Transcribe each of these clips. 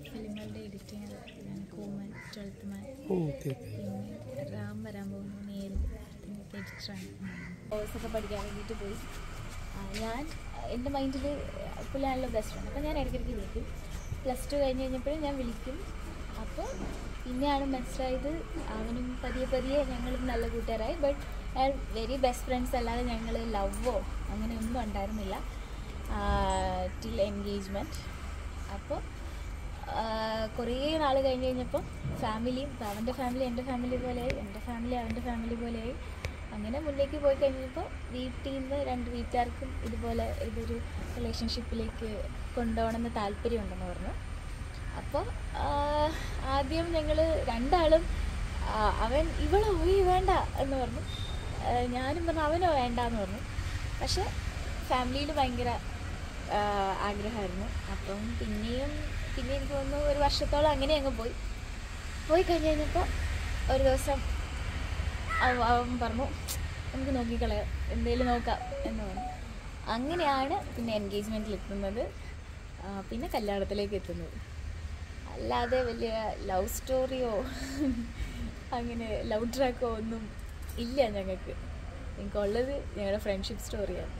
ഫിലിമുകളുടെ editing ഞാൻ കൂമൻ twelfth man okay പിന്നെ റാം വരാൻ പോകുന്നു നേൽ അതിനൊക്കെ എഡിറ്ററാണ് കോഴ്സൊക്കെ പഠിക്കാൻ വേണ്ടിയിട്ട് പോയി ആ, ഞാൻ എൻ്റെ മൈൻഡിൽ പുള്ളിയാണല്ലോ ബെസ്റ്റ് ഫ്രണ്ട് അപ്പോൾ ഞാൻ ഇടയ്ക്കിടയ്ക്ക് വിളിക്കും പ്ലസ് ടു കഴിഞ്ഞ് കഴിഞ്ഞപ്പോഴും ഞാൻ വിളിക്കും അപ്പോൾ പിന്നെയാണ് മനസ്സിലായത് അവനും പതിയെ പതിയെ ഞങ്ങളും നല്ല കൂട്ടുകാരായി ബട്ട് വെരി ബെസ്റ്റ് ഫ്രണ്ട്സ് അല്ലാതെ ഞങ്ങൾ ലവോ അങ്ങനെയൊന്നും ഉണ്ടായിരുന്നില്ല ടിൽ എൻഗേജ്മെൻറ്റ് അപ്പോൾ കുറേ നാൾ കഴിഞ്ഞ് കഴിഞ്ഞപ്പോൾ ഫാമിലിയും ഇപ്പം അവൻ്റെ ഫാമിലി എൻ്റെ ഫാമിലി പോലെയായി എൻ്റെ ഫാമിലി അവൻ്റെ ഫാമിലി പോലെയായി അങ്ങനെ മുന്നേക്ക് പോയി കഴിഞ്ഞപ്പോൾ വീട്ടിൽ നിന്ന് രണ്ട് വീട്ടുകാർക്കും ഇതുപോലെ ഇതൊരു റിലേഷൻഷിപ്പിലേക്ക് കൊണ്ടുപോകണമെന്ന് താല്പര്യമുണ്ടെന്ന് പറഞ്ഞു അപ്പോൾ ആദ്യം ഞങ്ങൾ രണ്ടാളും ആ, അവൻ ഇവളോ ഈ വേണ്ട എന്ന് പറഞ്ഞു ആ, ഞാനും പറഞ്ഞു അവനോ വേണ്ട എന്ന് പറഞ്ഞു പക്ഷെ ഫാമിലിയിൽ ഭയങ്കര ആ, ആഗ്രഹമായിരുന്നു അപ്പം പിന്നെയും പിന്നെ എനിക്ക് തോന്നുന്നു ഒരു വർഷത്തോളം അങ്ങനെ അങ്ങ് പോയി പോയി കഴിഞ്ഞ് കഴിഞ്ഞപ്പോൾ ഒരു ദിവസം അവ- അവൻ പറഞ്ഞു നമുക്ക് നോക്കിക്കളയാം എന്തെങ്കിലും നോക്കാം എന്ന് പറഞ്ഞു അങ്ങനെയാണ് പിന്നെ എൻഗേജ്മെൻറ്റിൽ എത്തുന്നത് ആ, പിന്നെ കല്യാണത്തിലേക്ക് എത്തുന്നത് അല്ലാതെ വലിയ ലവ് സ്റ്റോറിയോ അങ്ങനെ ലവ് ട്രാക്കോ ഒന്നും ഇല്ല ഞങ്ങൾക്ക് ഞങ്ങൾക്കുള്ളത് ഞങ്ങളുടെ ഫ്രണ്ട്ഷിപ്പ് സ്റ്റോറിയാണ്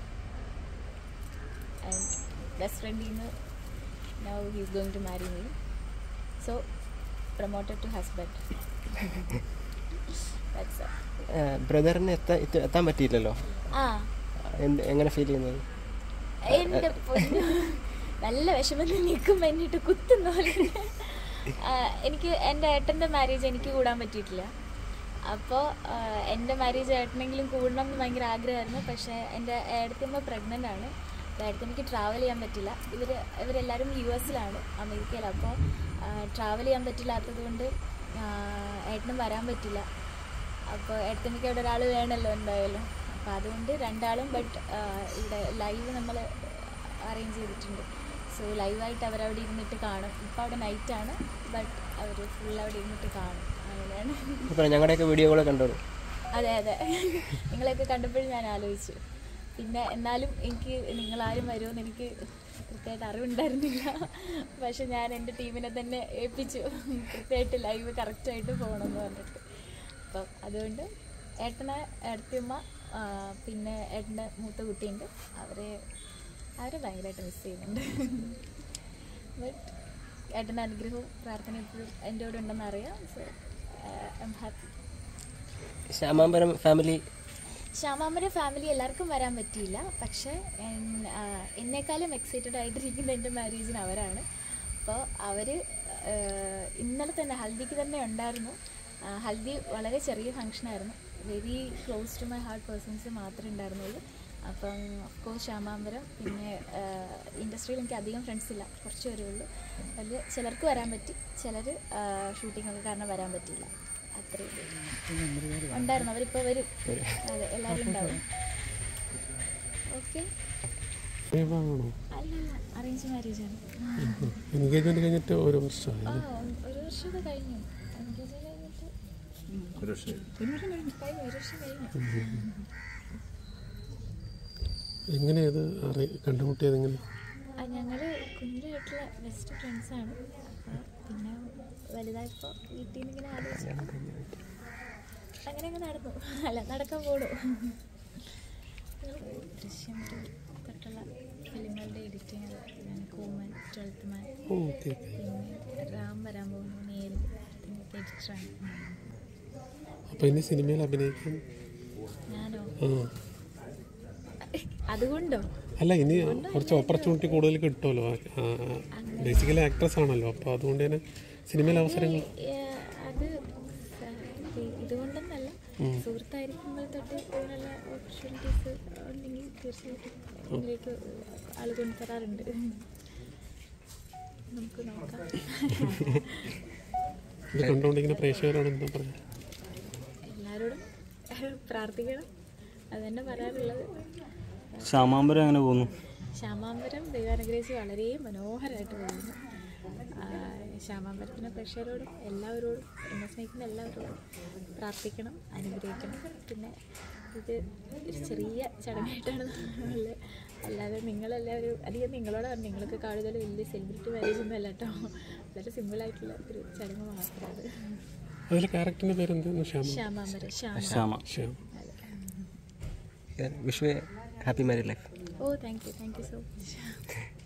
ആൻഡ് ബെസ്റ്റ് ഫ്രണ്ടിൽ നിന്ന് now he's going to marry me so promoted to husband that's ബ്രദറിന് എത്താൻ എത്ത- എത്താൻ പറ്റിയില്ലല്ലോ ആ എന്ത് എങ്ങനെ ഫീൽ ചെയ്യുന്നത് എൻ്റെ പൊന്നു നല്ല വിഷമത്തിൽ നിൽക്കും എന്നിട്ട് കുത്തുന്ന പോലെ ആ, എനിക്ക് എൻ്റെ ഏട്ടൻ്റെ മാരേജ് എനിക്ക് കൂടാൻ പറ്റിയിട്ടില്ല അപ്പോൾ എൻ്റെ മാരേജ് ഏട്ടനെങ്കിലും കൂടണം എന്ന് ഭയങ്കര ആഗ്രഹമായിരുന്നു പക്ഷേ എൻ്റെ ഏടത്തിയമ്മ പ്രഗ്നൻ്റ് ആണ് അപ്പോൾ ഏടത്തിയമ്മയ്ക്ക് ട്രാവൽ ചെയ്യാൻ പറ്റില്ല ഇവർ ഇവരെല്ലാവരും യു എസിലാണ് അമേരിക്കയിൽ അപ്പോൾ ട്രാവൽ ചെയ്യാൻ പറ്റില്ലാത്തത് കൊണ്ട് ഏട്ടനും വരാൻ പറ്റില്ല അപ്പോൾ ഏട്ടത്തിയമ്മയ്ക്ക് അവിടെ ഒരാൾ വേണമല്ലോ എന്തായാലും അപ്പോൾ അതുകൊണ്ട് രണ്ടാളും ബട്ട് ഇവിടെ ലൈവ് നമ്മൾ അറേഞ്ച് ചെയ്തിട്ടുണ്ട് സോ ലൈവായിട്ട് അവരവിടെ ഇരുന്നിട്ട് കാണും ഇപ്പോൾ അവിടെ നൈറ്റാണ് ബട്ട് അവർ ഫുൾ അവിടെ ഇരുന്നിട്ട് കാണും അങ്ങനെയാണ് അപ്പോൾ ഞങ്ങളുടെയൊക്കെ വീഡിയോകൾ കണ്ടോളൂ അതെ അതെ നിങ്ങളെയൊക്കെ കണ്ടപ്പോഴും ഞാൻ ആലോചിച്ചു പിന്നെ എന്നാലും എനിക്ക് നിങ്ങളാരും വരുമെന്ന് എനിക്ക് കൃത്യമായിട്ട് അറിവുണ്ടായിരുന്നില്ല പക്ഷെ ഞാൻ എൻ്റെ ടീമിനെ തന്നെ ഏൽപ്പിച്ചു കൃത്യമായിട്ട് ലൈവ് കറക്റ്റായിട്ട് പോകണമെന്ന് പറഞ്ഞിട്ട് അപ്പം അതുകൊണ്ട് ഏട്ടനെ ഏട്ടത്തിയമ്മ ആ, പിന്നെ ഏട്ടൻ്റെ മൂത്ത കുട്ടിയുണ്ട് അവരെ അവരെ ഭയങ്കരമായിട്ട് മിസ് ചെയ്യുന്നുണ്ട് ബട്ട് ഏട്ടൻ്റെ അനുഗ്രഹവും പ്രാർത്ഥന എപ്പോഴും എൻ്റെ കൂടെ ഉണ്ടെന്ന് അറിയാം so I am happy Shyamambaram family ശ്യാമാമര ഫാമിലി എല്ലാവർക്കും വരാൻ പറ്റിയില്ല പക്ഷേ എൻ- ആ, എന്നെക്കാളും എക്സൈറ്റഡ് ആയിട്ടിരിക്കുന്ന എൻ്റെ മാരേജിന് അവരാണ് അപ്പോൾ അവർ ഇന്നലെ തന്നെ ഹൽദിക്ക് തന്നെ ഉണ്ടായിരുന്നു ആ, ഹൽദി വളരെ ചെറിയ ഫങ്ഷനായിരുന്നു very close to my heart persons മാത്രമേ ഉണ്ടായിരുന്നുള്ളൂ അപ്പം ഓഫ്കോഴ്സ് ശ്യാമാമ്പരം പിന്നെ ഇൻഡസ്ട്രിയിൽ എനിക്ക് അധികം ഫ്രണ്ട്സ് ഇല്ല കുറച്ച് പേരേ ഉള്ളൂ അതിൽ ചിലർക്ക് വരാൻ പറ്റി ചിലർ ഷൂട്ടിംഗ് ഒക്കെ കാരണം വരാൻ പറ്റിയില്ല അത്രയും ഉണ്ടായിരുന്നു അവരിപ്പോൾ വരും അതെ എല്ലാവരും ഉണ്ടാവും ഓക്കെ വിവാഹമാണോ അല്ലല്ല അറേഞ്ച് മാരേജ് ആണ് എൻഗേജ്മെന്റ് കഴിഞ്ഞിട്ട് ഒരു വർഷമായി ആ ഒരു വർഷമൊക്കെ കഴിഞ്ഞു എൻഗേജ് കഴിഞ്ഞിട്ട് ഒരു വർഷം കഴിഞ്ഞു ഒരു വർഷം കഴിഞ്ഞു എങ്ങനെ ഇത് അറി കണ്ടുമുട്ടിയത് എങ്ങനെ ആ ഞങ്ങൾ കുഞ്ഞായിട്ടുള്ള ബെസ്റ്റ് ഫ്രണ്ട്സാണ് അപ്പോൾ പിന്നെ വലുതായപ്പോൾ വീട്ടിൽ നിന്ന് ഇങ്ങനെ ആലോചിച്ചു അങ്ങനെ അങ്ങ് നടന്നു അല്ല നടക്കാൻ പോണു ദൃശ്യം two തൊട്ടുള്ള ഫിലിമുകളുടെ എഡിറ്റിങ് ഞാൻ കൂമൻ ട്വൽത്ത് മാൻ ഓക്കെ പിന്നെ റാം വരാൻ പോകുന്നു നേൽ അതിനൊക്കെ എഡിറ്ററാണ് അപ്പം ഇനി സിനിമയിൽ അഭിനയിക്കാൻ ഞാനോ ആ അതുകൊണ്ടോ അല്ല ഇനി കുറച്ച് ഓപ്പർച്യൂണിറ്റി കൂടുതൽ കിട്ടുമല്ലോ ബേസിക്കലി ആക്ട്രസ് ആണല്ലോ അപ്പോൾ അതുകൊണ്ട് തന്നെ സിനിമയിൽ അവസരങ്ങൾ ഏ, അത് സ- ഇത് ഇതുകൊണ്ടെന്നല്ല സുഹൃത്തായിരിക്കുമ്പോൾ തൊട്ട് ഇതിനുള്ള ഓപ്പർച്യൂണിറ്റീസ് ഉണ്ടെങ്കിൽ തീർച്ചയായിട്ടും ഇതിലേക്ക് ആൾ കൊണ്ടുതരാറുണ്ട് നമുക്ക് നോക്കാം ഇത് കണ്ടുകൊണ്ടിരിക്കുന്ന പ്രേക്ഷകരോട് എന്താ പറയുക എല്ലാവരോടും പ്രാർത്ഥിക്കണം അതന്നെ പറയാറുള്ളത് ശ്യാമാമ്പരം എങ്ങനെ പോകുന്നു ശ്യാമാമ്പരം ദൈവാനുഗ്രഹിച്ച് വളരെ മനോഹരമായിട്ട് പോകുന്നു ആ, ശ്യാമാമ്പരത്തിൻ്റെ പ്രേക്ഷകരോടും എല്ലാവരോടും എന്നെ സ്നേഹിക്കുന്ന എല്ലാവരോടും പ്രാർത്ഥിക്കണം അനുഗ്രഹിക്കണം പിന്നെ ഇത് ഒരു ചെറിയ ചടങ്ങായിട്ടാണ് ഉള്ളത് അല്ലാതെ നിങ്ങളെല്ലാവരും അധികം നിങ്ങളോട് പറഞ്ഞു നിങ്ങളൊക്കെ കൂടുതൽ വലിയ സെലിബ്രിറ്റി മാരേജ് ഒന്നും അല്ല കേട്ടോ വളരെ സിമ്പിളായിട്ടുള്ള ഒരു ചടങ്ങ് മാത്രമാണ് അതിലെ ക്യാരക്ടറിന്റെ പേര് എന്തായിരുന്നു ശ്യാമ ശ്യാമാമ്പര ശ്യാമ ശ്യാമ ശ്യാം വിഷു ഹാപ്പി മാരീഡ് ലൈഫ് ഓ thank you thank you so much